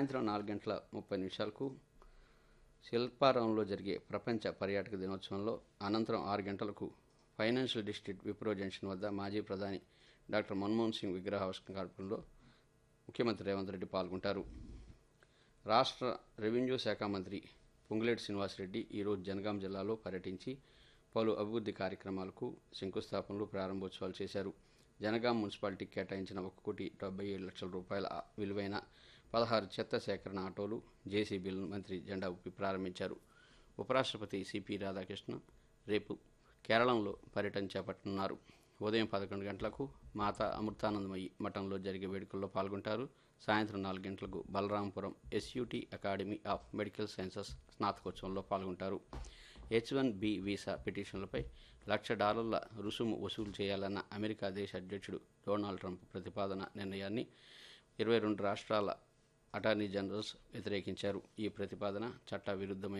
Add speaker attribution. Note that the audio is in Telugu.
Speaker 1: సాయంత్రం నాలుగు గంటల ముప్పై నిమిషాలకు శిల్పారావంలో జరిగే ప్రపంచ పర్యాటక దినోత్సవంలో అనంతరం ఆరు గంటలకు ఫైనాన్షియల్ డిస్ట్రిక్ట్ విప్రో జంక్షన్ వద్ద మాజీ ప్రధాని డాక్టర్ మన్మోహన్ సింగ్ విగ్రహావిష్కరణలో ముఖ్యమంత్రి రేవంత్ రెడ్డి పాల్గొంటారు రాష్ట్ర రెవెన్యూ శాఖ మంత్రి పొంగులేటి శ్రీనివాసరెడ్డి ఈరోజు జనగాం జిల్లాలో పర్యటించి పలు అభివృద్ధి కార్యక్రమాలకు శంకుస్థాపనలు ప్రారంభోత్సవాలు చేశారు జనగాం మున్సిపాలిటీకి కేటాయించిన ఒక కోటి డెబ్బై ఏడు లక్షల రూపాయల విలువైన పదహారు చెత్త సేకరణ ఆటోలు జేసీబీలను మంత్రి జెండా ఊపి ప్రారంభించారు ఉపరాష్ట్రపతి సిపి రాధాకృష్ణ రేపు కేరళంలో పర్యటన చేపట్టనున్నారు ఉదయం పదకొండు గంటలకు మాతా అమృతానందమయ్యి మఠంలో జరిగే వేడుకల్లో పాల్గొంటారు సాయంత్రం నాలుగు గంటలకు Balrampur SUT academy of medical sciences స్నాతకోత్సవంలో పాల్గొంటారు హెచ్ వన్ బి వీసా పిటిషన్లపై లక్ష డాలర్ల రుసుము వసూలు చేయాలన్న అమెరికా దేశ అధ్యక్షుడు డొనాల్డ్ ట్రంప్ ప్రతిపాదన నిర్ణయాన్ని ఇరవై రెండు రాష్ట్రాల అటార్నీ జనరల్స్ వ్యతిరేకించారు ఈ ప్రతిపాదన చట్ట విరుద్ధమైన